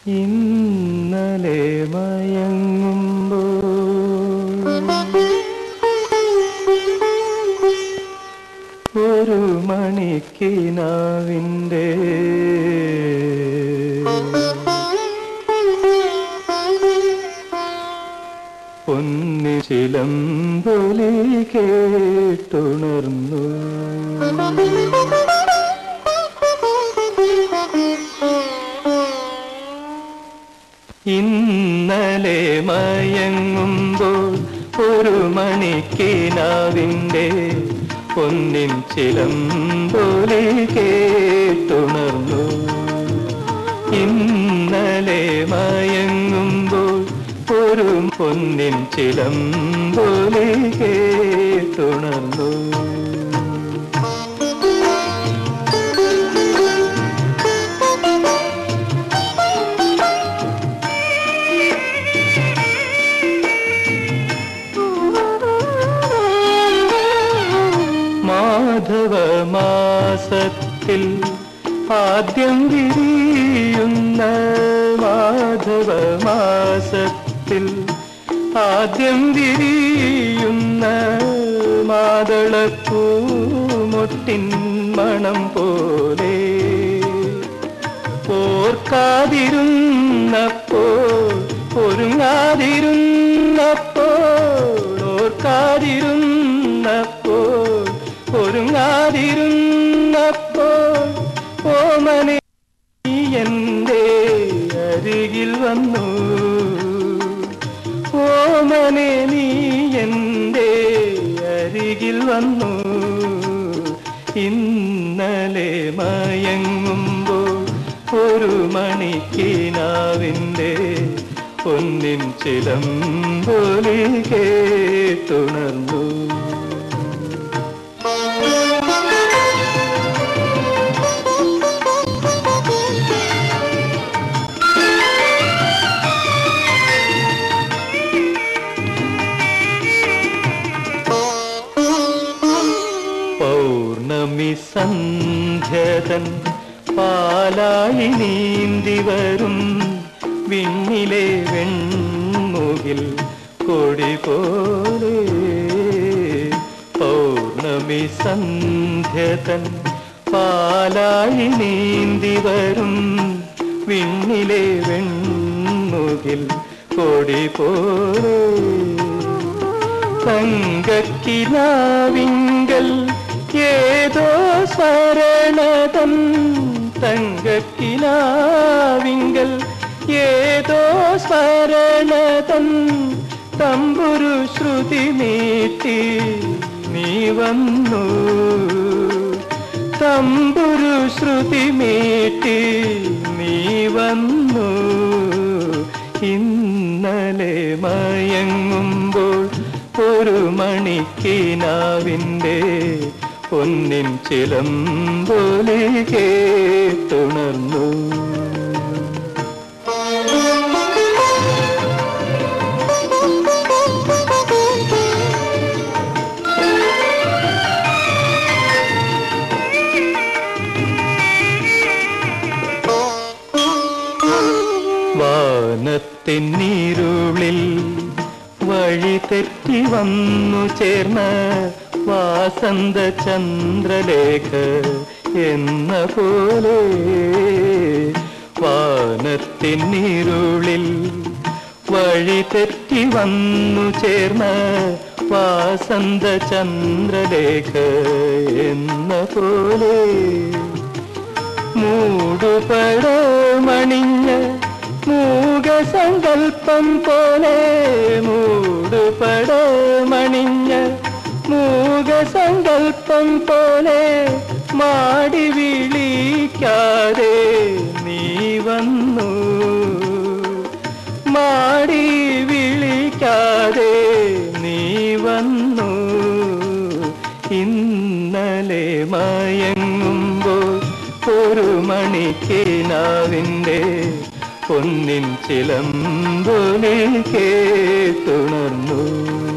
ഇന്നലെ മയങ്ങുമ്പോൾ ഒരു മണിക്കിനാവിൻ്റെ പൊന്നി ചിലമ്പൊലി കേട്ടുണർന്നു ഇന്നലെ മയങ്ങുമ്പോൾ ഒരു മണിക്കിനാവിൻ്റെ പൊന്നിൻ ചിലമ്പൊലി കേട്ടുണർന്നു ഇന്നലെ മയങ്ങുമ്പോൾ ഒരു പൊന്നിൻ ചിലമ്പൊലി കേട്ടുണർന്നു മാധവ മാസത്തിൽ ആദ്യം വിരിയുന്ന മാധവ മാസത്തിൽ ആദ്യം വിരിയുന്ന മാതളപ്പൂമൊട്ടിൻ മണം പോലെ ഓർക്കാതിരുന്നപ്പോൾ ഒരുങ്ങാതിരുന്നപ്പോൾ ഓർക്കാതിരുന്നപ്പോൾ ഒരുങ്ങാതിരുന്നപ്പോൾ ഓമനെ നീ എൻ്റെ അരികിൽ വന്നു ഓമനെ നീ എൻ്റെ അരികിൽ വന്നു ഇന്നലെ മയങ്ങുമ്പോൾ ഒരു മണിക്കിനാവിൻ്റെ പൊന്നിൻ ചിലമ്പൊലി കേട്ടുണർന്നു പൗർണമി സന്ധ്യതൻ പാലായി നീന്തി വരും വിണ്ണിലെ വെൺമുകിൽ കൊടി പോലെ പൗർണമി സന്ധ്യതൻ പാലായി നീന്തി വരും വിണ്ണിലെ വെൺമുകിൽ കൊടി പോലെ തങ്കക്കിനാവിങ്കൽ ഏതോ സ്മരണതൻ തങ്കക്കിനാവിങ്കൽ ഏതോ സ്മരണതൻ തമ്പുരു ശ്രുതി നീട്ടി നീ വന്നു തമ്പുരു ശ്രുതി മീട്ടി നീ വന്നു ഇന്നലെ മയങ്ങുമ്പോൾ ഒരു മണിക്കിനാവിൻ്റെ പൊന്നിൻ ചിലമ്പൊലി കേട്ടുണർന്നു വാനത്തിന്നീരുളിൽ വഴി തെറ്റി വന്നു ചേർന്ന വാസന്ത ചന്ദ്രലേഖ എന്ന പോലെ വാനത്തിന്നീരുളിൽ വഴി തെറ്റി വന്നു ചേർന്ന വാസന്ത ചന്ദ്രലേഖ എന്ന പോലെ മൂടുപടമണിഞ്ഞ മൂകസങ്കൽപ്പം പോലെ മൂടുപടമണിഞ്ഞ മൂകസങ്കൽപ്പം പോലെ മാടി വിളിക്കാതെ നീ വന്നു മാടി വിളിക്കാതെ നീ വന്നു ഇന്നലെ മയങ്ങുമ്പോൾ ഒരു മണിക്കിനാവിൻ്റെ പൊന്നിൻ ചിലമ്പൊലി കേട്ടുണർന്നു